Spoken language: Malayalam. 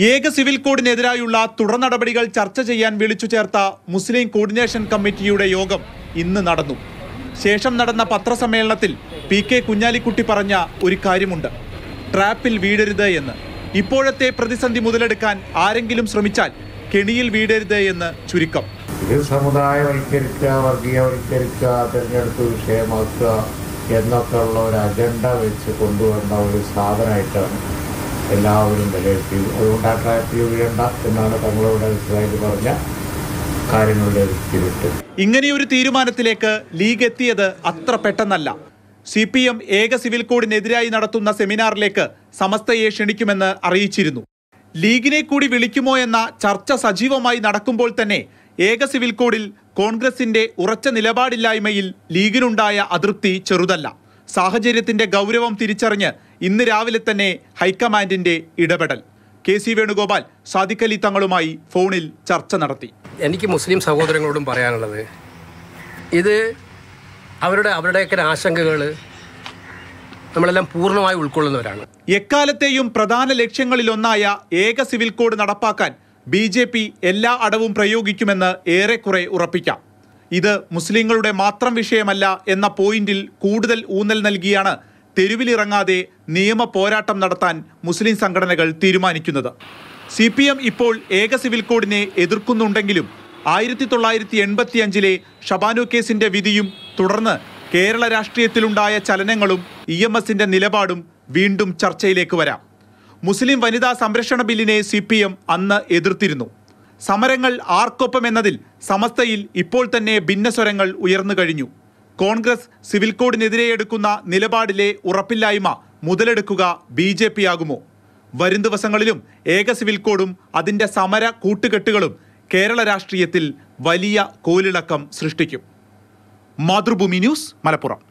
ഏക സിവിൽ കോഡിനെതിരായുള്ള തുടർ നടപടികൾ ചർച്ച ചെയ്യാൻ വിളിച്ചു ചേർത്ത മുസ്ലിം കോർഡിനേഷൻ കമ്മിറ്റിയുടെ യോഗം ഇന്ന് നടന്നു ശേഷം നടന്ന പത്രസമ്മേളനത്തിൽ പി കെ കുഞ്ഞാലിക്കുട്ടി പറഞ്ഞ ഒരു കാര്യമുണ്ട് ട്രാപ്പിൽ വീഴരുത് എന്ന് ഇപ്പോഴത്തെ പ്രതിസന്ധി മുതലെടുക്കാൻ ആരെങ്കിലും ശ്രമിച്ചാൽ കെണിയിൽ വീഴരുത് എന്ന് ചുരുക്കം ഇത് സമുദായവൽക്കരിക്കുക വർഗീയവൽക്കരിക്കുക തിരഞ്ഞെടുപ്പ് വിഷയമാക്കുക എന്നൊക്കെ ഉള്ള ഒരു അജണ്ട വെച്ച് കൊണ്ടുവന്ന ഒരു സാധനമായിട്ടാണ് എല്ലാവരും വിലയിരുത്തിയത് അതുകൊണ്ട് ആ ട്രാപ്പിൽ വീഴണ്ട എന്നാണ് തങ്ങളോട് ഇസ്രായേൽ പറഞ്ഞ കാര്യങ്ങളുടെ തിരുട്ട് ഇങ്ങനെയൊരു തീരുമാനത്തിലേക്ക് ലീഗ് എത്തിയത് അത്ര പെട്ടെന്നല്ല സി പി എം ഏക സിവിൽ കോഡിനെതിരായി നടത്തുന്ന സെമിനാറിലേക്ക് സമസ്തയെ ക്ഷണിക്കുമെന്ന് അറിയിച്ചിരുന്നു ലീഗിനെ കൂടി വിളിക്കുമോ എന്ന ചർച്ച സജീവമായി നടക്കുമ്പോൾ തന്നെ ഏക സിവിൽ കോഡിൽ കോൺഗ്രസിന്റെ ഉറച്ച നിലപാടില്ലായ്മയിൽ ലീഗിനുണ്ടായ അതൃപ്തി ചെറുതല്ല സാഹചര്യത്തിന്റെ ഗൗരവം തിരിച്ചറിഞ്ഞ് ഇന്ന് രാവിലെ തന്നെ ഹൈക്കമാൻഡിന്റെ ഇടപെടൽ കെ സി വേണുഗോപാൽ സാദിഖ് അലി തങ്ങളുമായി ഫോണിൽ ചർച്ച നടത്തി എനിക്ക് മുസ്ലിം സഹോദരങ്ങളോടും പറയാനുള്ളത് ഇത് അവരുടെ അവരുടെയൊക്കെ ആശങ്കകൾ നമ്മളെല്ലാം പൂർണ്ണമായി ഉൾക്കൊള്ളുന്നവരാണ് എക്കാലത്തെയും പ്രധാന ലക്ഷ്യങ്ങളിലൊന്നായ ഏക സിവിൽ കോഡ് നടപ്പാക്കാൻ ബി ജെ പി എല്ലാ അടവും പ്രയോഗിക്കുമെന്ന് ഏറെക്കുറെ ഉറപ്പിക്കാം ഇത് മുസ്ലിങ്ങളുടെ മാത്രം വിഷയമല്ല എന്ന പോയിന്റിൽ കൂടുതൽ ഊന്നൽ നൽകിയാണ് തെരുവിലിറങ്ങാതെ നിയമ പോരാട്ടം നടത്താൻ മുസ്ലിം സംഘടനകൾ തീരുമാനിക്കുന്നത് സി പി എം ഇപ്പോൾ ഏക സിവിൽ കോഡിനെ എതിർക്കുന്നുണ്ടെങ്കിലും ആയിരത്തി തൊള്ളായിരത്തി എൺപത്തി അഞ്ചിലെ ഷബാനു കേസിന്റെ വിധിയും തുടർന്ന് കേരള രാഷ്ട്രീയത്തിലുണ്ടായ ചലനങ്ങളും ഇ എം എസിന്റെ നിലപാടും വീണ്ടും ചർച്ചയിലേക്ക് വരാം മുസ്ലിം വനിതാ സംരക്ഷണ ബില്ലിനെ സി പി എം അന്ന് എതിർത്തിരുന്നു സമരങ്ങൾ ആർക്കൊപ്പം എന്നതിൽ സമസ്തയിൽ ഇപ്പോൾ തന്നെ ഭിന്നസ്വരങ്ങൾ ഉയർന്നു കഴിഞ്ഞു കോൺഗ്രസ് സിവിൽ കോഡിനെതിരെ എടുക്കുന്ന നിലപാടിലെ ഉറപ്പില്ലായ്മ മുതലെടുക്കുക ബി ജെ പി ആകുമോ വരും ദിവസങ്ങളിലും ഏക സിവിൽ കോഡും അതിന്റെ സമര കൂട്ടുകെട്ടുകളും കേരള രാഷ്ട്രീയത്തിൽ വലിയ കോലിളക്കം സൃഷ്ടിക്കും മാതൃഭൂമി ന്യൂസ് മലപ്പുറം